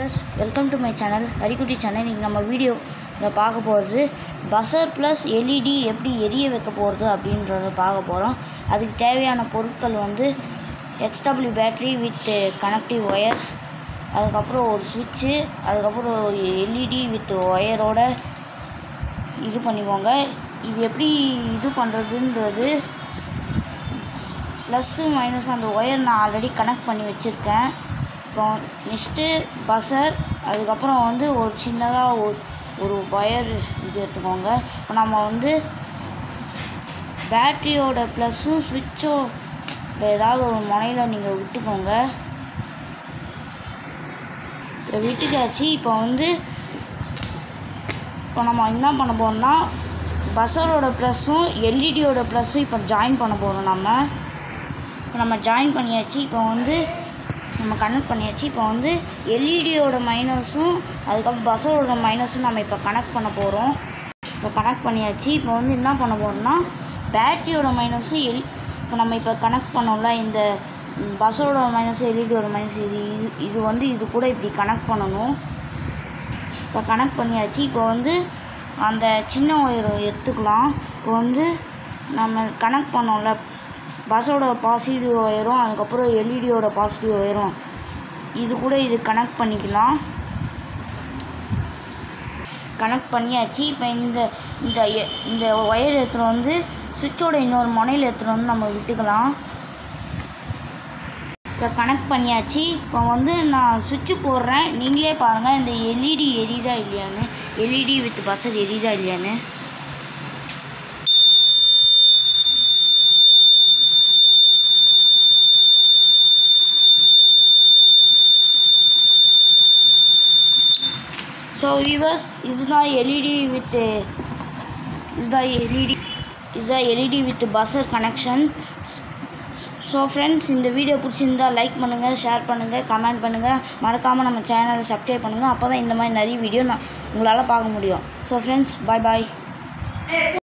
viewers welcome to my channel Harikutti channel இன்றைக்கி நம்ம வீடியோவில் பார்க்க போகிறது பஸர் ப்ளஸ் எல்இடி எப்படி எரிய வைக்க போகிறது அப்படின்றத பார்க்க போகிறோம் அதுக்கு தேவையான பொருட்கள் வந்து H W battery with connective wires அதுக்கப்புறம் ஒரு சுவிட்சு அதுக்கப்புறம் ஒரு எல்இடி வித் ஒயரோட இது பண்ணிக்கோங்க இது எப்படி இது பண்ணுறதுன்றது ப்ளஸ்ஸு மைனஸ் அந்த ஒயர் நான் ஆல்ரெடி கனெக்ட் பண்ணி வச்சுருக்கேன் அப்புறம் நெக்ஸ்ட்டு பஸர் அதுக்கப்புறம் வந்து ஒரு சின்னதாக ஒரு ஒரு ஒயர் இது எடுத்துக்கோங்க இப்போ நம்ம வந்து பேட்ரியோட ப்ளஸ்ஸும் ஸ்விட்சோட ஏதாவது ஒரு முனையில் நீங்கள் விட்டுக்கோங்க இப்போ விட்டுக்காச்சு இப்போ வந்து இப்போ நம்ம என்ன பண்ண போகிறோம்னா பஸரோட ப்ளஸ்ஸும் எல்இடியோட ப்ளஸ்ஸும் இப்போ ஜாயின் பண்ண போகிறோம் நம்ம இப்போ நம்ம ஜாயின் பண்ணியாச்சு இப்போ வந்து நம்ம கனெக்ட் பண்ணியாச்சு இப்போ வந்து எல்இடியோட மைனஸும் அதுக்கப்புறம் பஸ்ஸரோட மைனஸும் நம்ம இப்போ கனெக்ட் பண்ண போகிறோம் இப்போ கனெக்ட் பண்ணியாச்சு இப்போ வந்து என்ன பண்ண போகிறோம்னா பேட்டரியோட மைனஸும் எல் இப்போ நம்ம இப்போ கனெக்ட் பண்ணோம்ல இந்த பஸ்ஸோட மைனஸ் எல்இடியோட மைனஸ் இது இது இது வந்து இது கூட இப்படி கனெக்ட் பண்ணணும் இப்போ கனெக்ட் பண்ணியாச்சு இப்போ வந்து அந்த சின்ன ஒயர் எடுத்துக்கலாம் இப்போ வந்து நம்ம கனெக்ட் பண்ணோம்ல பஸ்ஸோட பாசிட்டிவ் ஒயரும் அதுக்கப்புறம் எல்இடியோட பாசிட்டிவ் ஒயரும் இது கூட இது கனெக்ட் பண்ணிக்கலாம் கனெக்ட் பண்ணியாச்சு இப்போ இந்த இந்த எ- இந்த ஒயர் எடுத்துகிட்டு வந்து சுவிட்சோட இன்னொரு முனையில் எடுத்துகிட்டு வந்து நம்ம விட்டுக்கலாம் இப்போ கனெக்ட் பண்ணியாச்சு இப்போ வந்து நான் சுவிட்சு போடுறேன் நீங்களே பாருங்கள் இந்த எல்இடி எரியுதா இல்லையான்னு எல்இடி வித் பஸ்ஸர் எரியுதா இல்லையான்னு ஸோ வியூவர்ஸ் இதுதான் எல்இடி வித் இதுதான் எல்இடி இதுதான் LED with buzzer connection so friends இந்த வீடியோ பிடிச்சிருந்தா லைக் பண்ணுங்கள் ஷேர் பண்ணுங்கள் கமெண்ட் பண்ணுங்கள் மறக்காமல் நம்ம சேனலை சப்ஸ்கிரைப் பண்ணுங்கள் அப்போ தான் இந்த மாதிரி நிறைய வீடியோ நான் உங்களால் பார்க்க முடியும் ஸோ ஃப்ரெண்ட்ஸ் பாய் பாய்